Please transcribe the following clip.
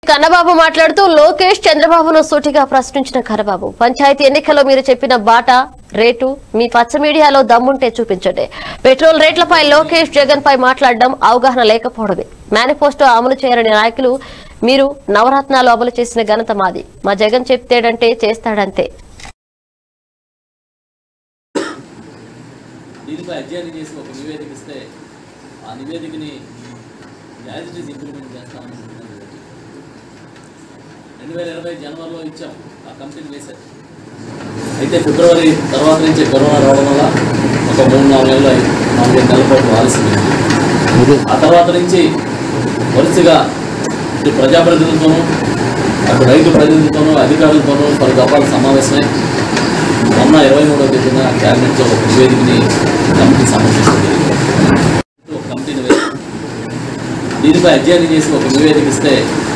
కన్నబాబు మాట్లాడుతూ లోకేష్ చంద్రబాబును సూటిగా ప్రశ్నించిన కన్నబాబు పంచాయతీ ఎన్నికల్లో మీరు చెప్పిన బాట రేటు మీ పచ్చ మీడియాలో దమ్ముంటే చూపించండి పెట్రోల్ రేట్లపై లోకేష్ జగన్ పై మాట్లాడడం అవగాహన లేకపోవడమే మేనిఫెస్టో అమలు చేయని నాయకులు మీరు నవరత్నాలు అమలు చేసిన ఘనత మాది మా జగన్ చెప్తేడంటే చేస్తాడంతే దీనిపై అధ్యయనం చేసి ఒక నివేదిక ఇస్తే ఆ నివేదికని యాజ్ ఇట్ ఈస్ ఇంప్లిమెంట్ చేస్తామని రెండు వేల ఇరవై జనవరిలో ఇచ్చాం ఆ కంపెనీ వేశారు అయితే ఫిబ్రవరి తర్వాత నుంచి కరోనా రావడం వల్ల ఒక మూడు నాలుగు నెలలు అయి- నాలుగైదు నెలల పాటు ఆలస్యమైంది ఆ తర్వాత నుంచి వరుసగా ఇటు ప్రజాప్రతినిధులతోనూ అటు రైతు ప్రతినిధులతోనూ అధికారులతోనూ పలు దఫాలు సమావేశమై మొన్న ఇరవై మూడవ తేదీన క్యాబినెట్లో ఒక నివేదికని కమిటీ సమర్పిస్తుంది ఒక కమిటీని వేసి దీనిపై అధ్యయనం చేసి ఒక నివేదిక ఇస్తే